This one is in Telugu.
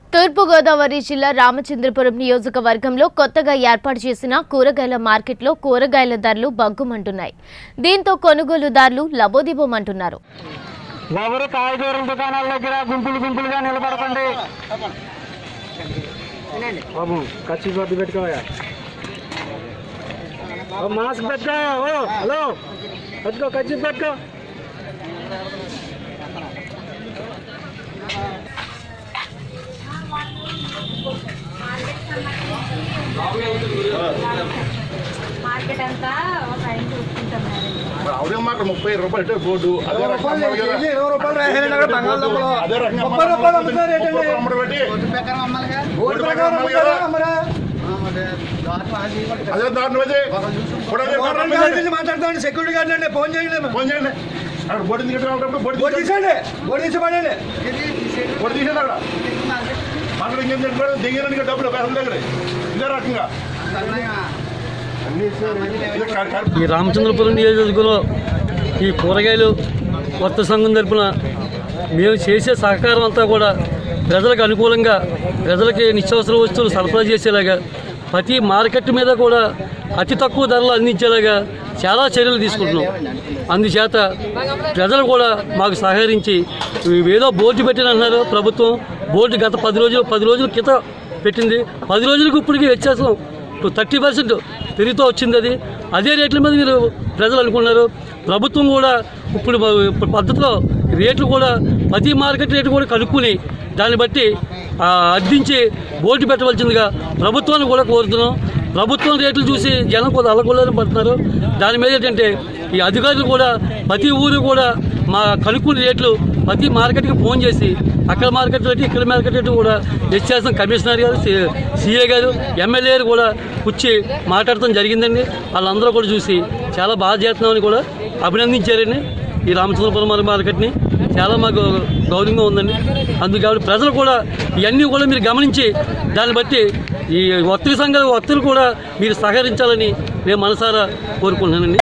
తూర్పుగోదావరి జిల్లా రామచంద్రపురం నియోజకవర్గంలో కొత్తగా ఏర్పాటు చేసిన కూరగాయల మార్కెట్లో కూరగాయల ధరలు బగ్గుమంటున్నాయి దీంతో కొనుగోలుదారులు లబోదిబోమంటున్నారు ఎవరు కాయగూరల దుకాణాల దగ్గర గుంపులు గుంపులుగా నిలబడకండి బాబు ఖర్చు కొద్ది పెట్టుకోయా ఓ మాస్క్ పెట్టుకో ఓ హలో పెట్టుకో ఖర్చు పెట్టుకో మార్కెట్ అంతా ఒక ఆయన చూసుకుంటున్నారు ఆవిడ మాట ముప్పై రూపాయలు అంటే బోర్డు అదే రకంగా రూపాయలు అమ్మాలి కదా. కేజీ ఇరవై రూపాయలు రాసేయండి అక్కడ బంగాళదుంపలు. అదే రకంగా ముప్పై రూపాయలు అమ్ముతున్నారు ఏంటండి? ముప్పై రూపాయలు అమ్మడం ఏంటి? ఓటు ప్రకారం అమ్ముతారా, అమ్మరా? అదే దారుణం అది. ఇప్పుడు అదే ఓటర్ దారుణం గార్డ్ ఇది. నుంచి మాట్లాడతామండి సెక్యూరిటీ గార్డ్ అండి ఫోన్ చేయండి ఫోన్ చేయండి అక్కడ బోర్డు తీసుకెళ్ళినప్పుడు బోర్డు బోర్డు తీసేయండి. తీసండి బోర్డు తీసి పడండి బోర్డు తీసేయండి అక్కడ మాకు ఇంకేం చెప్పారు దిగడానికి డబ్బులు పేదల దగ్గర ఇదే రకంగా ఇదే కా- కా- ఈ రామచంద్రపురం నియోజకవర్గంలో ఈ కూరగాయలు వర్త సంఘం తరపున మేము చేసే సహకారం అంతా కూడా ప్రజలకు అనుకూలంగా ప్రజలకి నిత్యావసర వస్తువులు సరఫరా చేసేలాగా ప్రతి మార్కెట్ మీద కూడా అతి తక్కువ ధరలు అందించేలాగా చాలా చర్యలు తీసుకుంటున్నాం అందుచేత ప్రజలు కూడా మాకు సహకరించి ఏదో బోర్డు పెట్టినంటున్నారు ప్రభుత్వం బోర్డు గత పది రోజులు పది రోజుల క్రితం పెట్టింది పది రోజులకు ఇప్పటికి వ్యత్యాసం థర్టీ పర్సెంట్ పెరుగుతూ వచ్చింది అది అదే రేట్ల మీద మీరు ప్రజలు అనుకున్నారు ప్రభుత్వం కూడా ఇప్పుడు ఇప్పుడు పద్ధతిలో రేట్లు కూడా ప్రతి మార్కెట్ రేటు కూడా కనుక్కుని దాన్ని బట్టి ఆ, అద్దించి బోర్డు పెట్టవలసిందిగా ప్రభుత్వాన్ని కూడా కోరుతున్నాం ప్రభుత్వం రేట్లు చూసి జనం కూడా అల్లకొల్లని పడుతున్నారు దాని మీద ఏంటంటే ఈ అధికారులు కూడా ప్రతి ఊరు కూడా మా కనుక్కుని రేట్లు ప్రతి మార్కెట్కి ఫోన్ చేసి అక్కడ మార్కెట్ రేటు ఇక్కడ మార్కెట్ రేటు కూడా వ్యత్యాసం కమిషనర్ గారు సి- సిఏ గారు ఎమ్మెల్యే గారు కూడా కూర్చి మాట్లాడటం జరిగిందండి వాళ్ళందరూ కూడా చూసి చాలా బాగా చేస్తున్నామని కూడా అభినందించారండి ఈ రామచంద్రపురం mar- మార్కెట్ని చాలా మాకు గౌరవంగా ఉందండి అందుకు కాబట్టి ప్రజలు కూడా ఇవన్నీ కూడా మీరు గమనించి దాన్ని బట్టి ఈ వర్తక సంఘాల వర్తలు కూడా మీరు సహకరించాలని నేను మనసారా కోరుకుంటున్నానండి